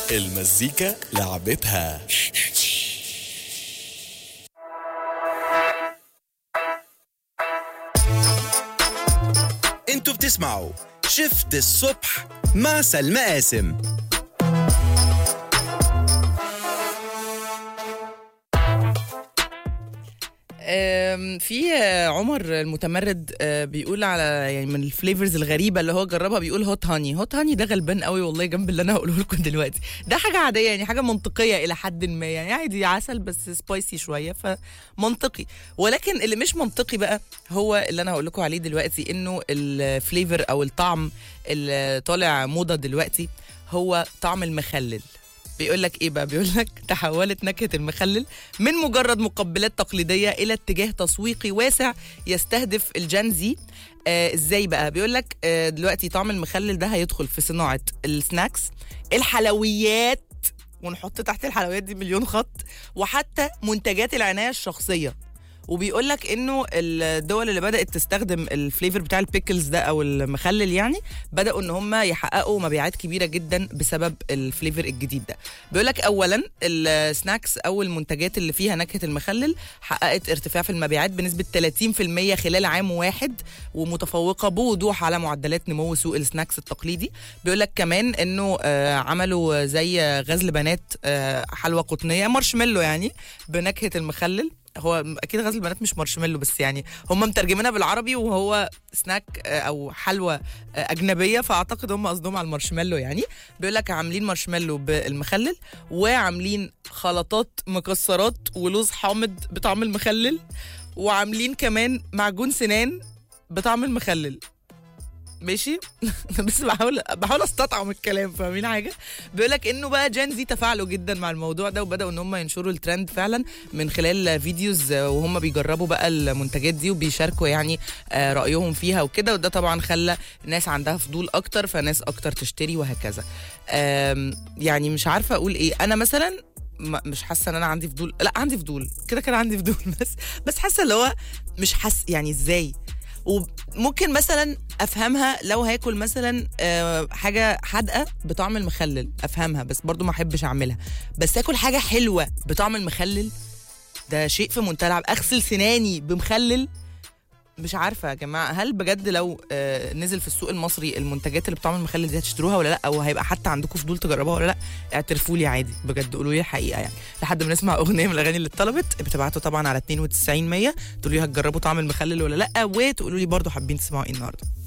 المزيكا لعبتها انتوا بتسمعوا شفت الصبح مع سلمى قاسم آم، في آه، عمر المتمرد آه، بيقول على يعني من الفليفرز الغريبه اللي هو جربها بيقول هوت هاني هوت هاني ده غلبان قوي والله جنب اللي انا هقوله لكم دلوقتي ده حاجه عاديه يعني حاجه منطقيه الى حد ما يعني عادي عسل بس سبايسي شويه فمنطقي ولكن اللي مش منطقي بقى هو اللي انا هقول لكم عليه دلوقتي انه الفليفر او الطعم اللي طالع موضه دلوقتي هو طعم المخلل بيقول لك ايه بقى بيقول لك تحولت نكهه المخلل من مجرد مقبلات تقليديه الى اتجاه تسويقي واسع يستهدف الجنزي آه ازاي بقى بيقول لك آه دلوقتي طعم المخلل ده هيدخل في صناعه السناكس الحلويات ونحط تحت الحلويات دي مليون خط وحتى منتجات العنايه الشخصيه وبيقول لك انه الدول اللي بدات تستخدم الفليفر بتاع البيكلز ده او المخلل يعني بداوا ان هم يحققوا مبيعات كبيره جدا بسبب الفليفر الجديد ده بيقول لك اولا السناكس او المنتجات اللي فيها نكهه المخلل حققت ارتفاع في المبيعات بنسبه 30% خلال عام واحد ومتفوقه بوضوح على معدلات نمو سوق السناكس التقليدي بيقول لك كمان انه آه، عملوا زي غزل بنات آه، حلوى قطنيه مارشميلو يعني بنكهه المخلل هو اكيد غزل البنات مش مارشميلو بس يعني هم مترجمينها بالعربي وهو سناك آه، او حلوى آه، اجنبيه فاعتقد هم قصدهم على المارشميلو يعني بيقول لك عاملين مارشميلو بالمخلل وعاملين خلطات مكسرات ولوز حامض بطعم المخلل وعاملين كمان معجون سنان بطعم المخلل ماشي بس بحاول بحاول استطعم الكلام فاهمين حاجه بيقول لك انه بقى جين زي تفاعلوا جدا مع الموضوع ده وبداوا ان هم ينشروا الترند فعلا من خلال فيديوز آه، وهم بيجربوا بقى المنتجات دي وبيشاركوا يعني آه، رايهم فيها وكده وده طبعا خلى ناس عندها فضول اكتر فناس اكتر تشتري وهكذا آم، يعني مش عارفه اقول ايه انا مثلا ما- مش حاسه ان انا عندي فضول لا عندي فضول كده كده عندي فضول بس بس حاسه اللي هو مش حاسه يعني ازاي وممكن مثلا افهمها لو هاكل مثلا آه، حاجه حادقه بطعم المخلل افهمها بس برضو ما احبش اعملها بس اكل حاجه حلوه بطعم المخلل ده شيء في منتهى العب اغسل سناني بمخلل مش عارفه يا جماعه هل بجد لو آه، نزل في السوق المصري المنتجات اللي بطعم المخلل دي هتشتروها ولا لا او هيبقى حتى عندكم فضول تجربوها ولا لا اعترفوا لي عادي بجد قولوا لي الحقيقه يعني لحد ما نسمع اغنيه من الاغاني اللي اتطلبت بتبعتوا طبعا على 92 100 تقولوا لي هتجربوا طعم المخلل ولا لا وتقولوا لي برضو حابين تسمعوا ايه النهارده